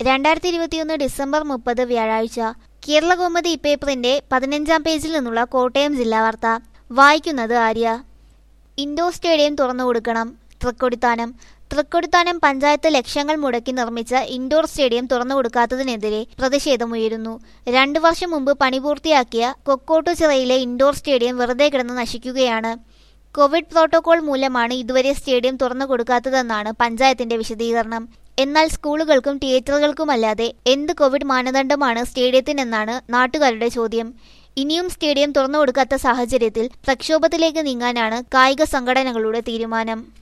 രണ്ടായിരത്തി ഇരുപത്തിയൊന്ന് ഡിസംബർ മുപ്പത് വ്യാഴാഴ്ച കേരളകൗമുദി പേപ്പറിന്റെ പതിനഞ്ചാം പേജിൽ നിന്നുള്ള കോട്ടയം ജില്ലാ വാർത്ത വായിക്കുന്നത് ആര്യ ഇൻഡോർ സ്റ്റേഡിയം തുറന്നുകൊടുക്കണം തൃക്കൊടിത്താനം തൃക്കൊടിത്താനം പഞ്ചായത്ത് ലക്ഷങ്ങൾ മുടക്കി നിർമ്മിച്ച ഇൻഡോർ സ്റ്റേഡിയം തുറന്നുകൊടുക്കാത്തതിനെതിരെ പ്രതിഷേധമുയരുന്നു രണ്ടു വർഷം മുമ്പ് പണി പൂർത്തിയാക്കിയ കൊക്കോട്ടുചിറയിലെ ഇൻഡോർ സ്റ്റേഡിയം വെറുതെ കിടന്ന് നശിക്കുകയാണ് കോവിഡ് പ്രോട്ടോകോൾ മൂലമാണ് ഇതുവരെ സ്റ്റേഡിയം തുറന്നു കൊടുക്കാത്തതെന്നാണ് പഞ്ചായത്തിന്റെ വിശദീകരണം എന്നാൽ സ്കൂളുകൾക്കും തിയേറ്ററുകൾക്കുമല്ലാതെ എന്ത് കോവിഡ് മാനദണ്ഡമാണ് സ്റ്റേഡിയത്തിനെന്നാണ് നാട്ടുകാരുടെ ചോദ്യം ഇനിയും സ്റ്റേഡിയം തുറന്നു കൊടുക്കാത്ത സാഹചര്യത്തിൽ പ്രക്ഷോഭത്തിലേക്ക് നീങ്ങാനാണ് കായിക സംഘടനകളുടെ തീരുമാനം